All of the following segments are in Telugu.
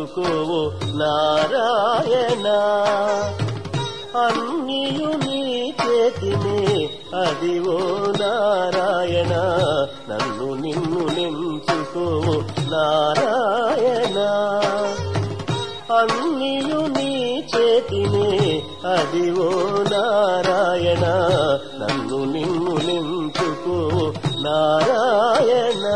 నించుకోవు నారాయణ అన్నియు నీ చేతినే అదివో నారాయణ నన్ను నిన్ను నించుకోవు నారాయణ అన్నియు నీ చేతినే అదివో నారాయణ నన్ను నిన్ను నించుకో నారాయణ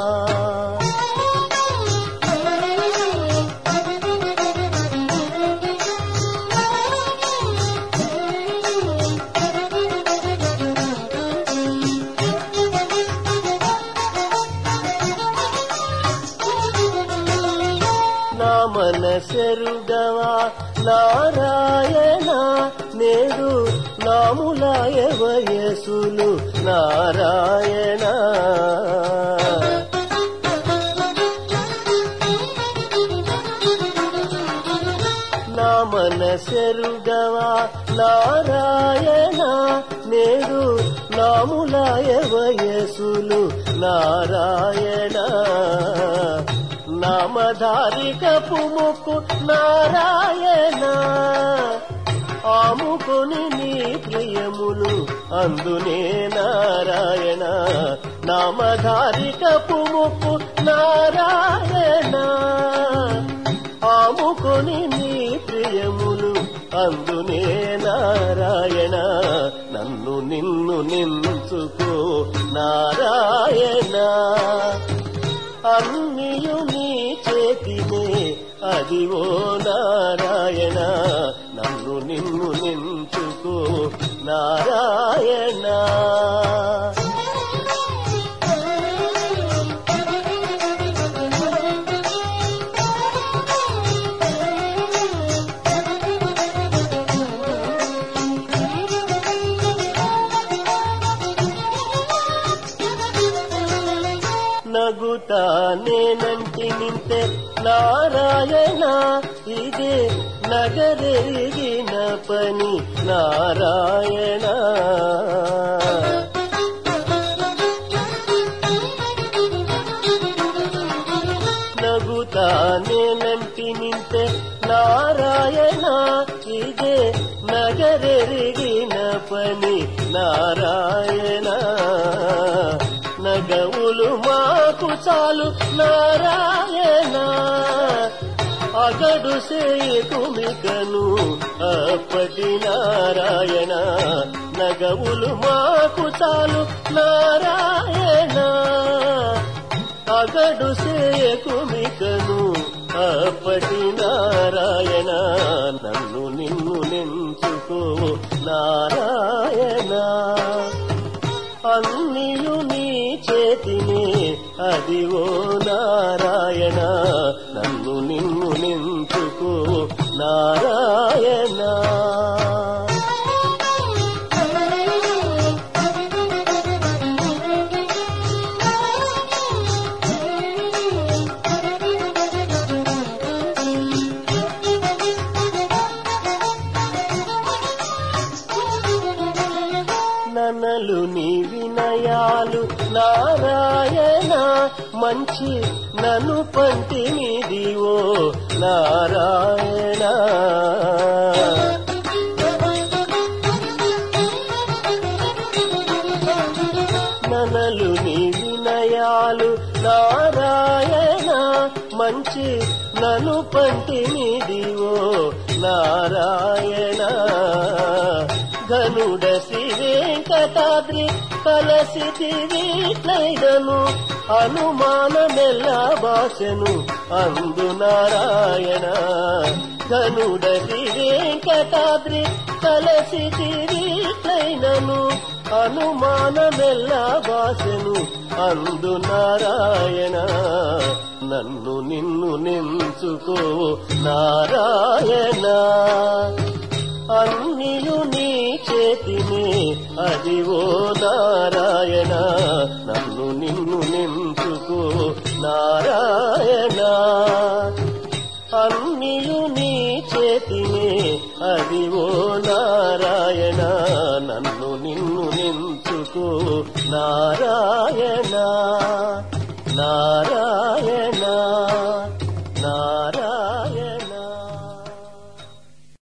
నా మనసెరుగవా నారాయణ నేడు నాములాయ వయసులు నారాయణ నా మనసెరుగవా నారాయణ నేడు నాములాయ వయసులు నారాయణ నామధారికపు ముక్కు నారాయణ ఆముకొని నీ ప్రియములు అందునే నారాయణ నామధారికపు ముక్కు నారాయణ ఆముకొని నీ ప్రియములు అందునే నారాయణ నన్ను నిన్ను నించుకో నారాయణ అన్నియు నీ చేతినే అదివో నారాయణ నన్ను నిన్ను నించుకో నారాయణ నగుతా నేనంటి నింతే నారాయణ ఇదే నగరెరిగిన పని నారాయణ నగుతా నేనంటి నింతే నారాయణ ఇదే నగరెరిగిన పని నారాయణ నగవులు మాకు చాలు నారాయణ అగడు సేతుమికను అప్పటి నారాయణ నగవులు మాకు చాలు నారాయణ అగడు సేకుమికను అప్పటి నారాయణ నన్ను నిన్ను నెంచుకో నారాయణ అన్నియు నీ చేతినే అదివో నారాయణ నన్ను నిన్ను నించుకో నారాయణ ననలు నీ వినయాలు నారాయణ మంచి నన్ను పంటి నీదివో నారాయణ ననలు నీ వినయాలు నారాయణ మంచి నన్ను పంటి నీదివో నారాయణ ఘనుడ శ్రీ వెంకటాద్రి కలసి వీట్లైదను అనుమానమెల్ల భాషను అందు నారాయణ ఘనుడ శ్రీ వెంకటాద్రి కలసి వీట్లైనను అనుమానమెల్ల భాషను అందు నారాయణ నన్ను నిన్ను నించుకో నారాయణ అన్నియు నీ చేతినే అదివో నారాయణ నన్ను నిన్ను నించుకో నారాయణ అన్నియు నీ చేతినే అదివో నారాయణ నన్ను నిన్ను నించుకో నారాయణ నారాయణ